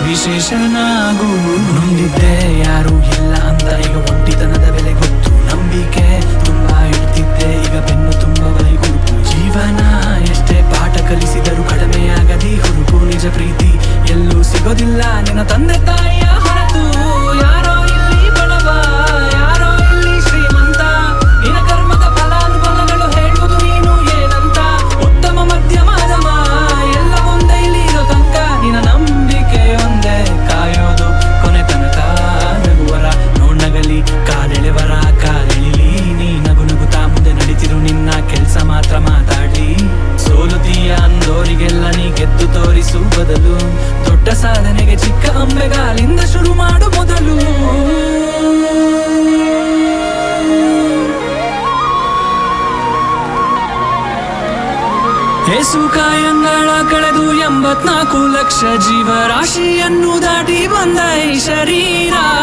ವಿಶೇಷನಾಗು ನೊಂದಿದ್ದೆ ಯಾರು ಇಲ್ಲ ಅಂತ ಈಗ ಒಂಟಿತನದ ಬೆಲೆ ಗೊತ್ತು ನಂಬಿಕೆ ತುಂಬಾ ಇಡ್ತಿದ್ದೆ ಈಗ ಬೆನ್ನು ತುಂಬ ಬೈಗುರುಪು ಜೀವನ ಎಷ್ಟೇ ಪಾಠ ಕಲಿಸಿದರೂ ಕಡಿಮೆಯಾಗದಿ ಹುರುಪು ನಿಜ ಪ್ರೀತಿ ಎಲ್ಲೂ ಸಿಗೋದಿಲ್ಲ ನಿನ್ನ ತಂದೆ ತಾಯಿಯ ಹೊರತು ಯಾರೋ ಇಲ್ಲಿ ಬಡವ ಯಾರೋ ಇಲ್ಲಿ ಶ್ರೀಮಂತ ನಿನ್ನ ಕರ್ಮದ ಫಲಾನುಫಲಗಳು ಹೇಳುವುದು ನೀನು ಏನಂತ ಉತ್ತಮ ಮಧ್ಯಮ ಅಧಮ ಎಲ್ಲ ಒಂದೇ ಇಲ್ಲಿ ಇರೋ ತನಕ ನಿನ್ನ ನಂಬಿಕೆ ಒಂದೇ ಕಾಯೋದು ಕೊನೆ ತನಕ ನಗುವರ ನೋಡ್ನಗಲಿ ಕಾಲೆಳೆವರ ಕಾಲೆಳಿಲಿ ನೀ ನಗು ನಗುತ್ತಾ ಮುಂದೆ ನಡೀತಿರು ನಿನ್ನ ಕೆಲ್ಸ ಮಾತ್ರ ಮಾತಾಡ್ಲಿ ಸೋಲುತ್ತೀಯ ಅಂದೋರಿಗೆಲ್ಲ ನೀ ಗೆದ್ದು ತೋರಿಸು ಬದಲು ದೊಡ್ಡ ಸಾಧನೆಗೆ ಚಿಕ್ಕ ಅಂಬೆಗಾಲಿಂದ ಶುರು ಮಾಡು ಮೊದಲು ಏಸು ಕಾಯಂಗಳ ಕಳೆದು ಎಂಬತ್ನಾಲ್ಕು ಲಕ್ಷ ಜೀವರಾಶಿಯನ್ನು ದಾಟಿ ಬಂದ ಈ ಶರೀರ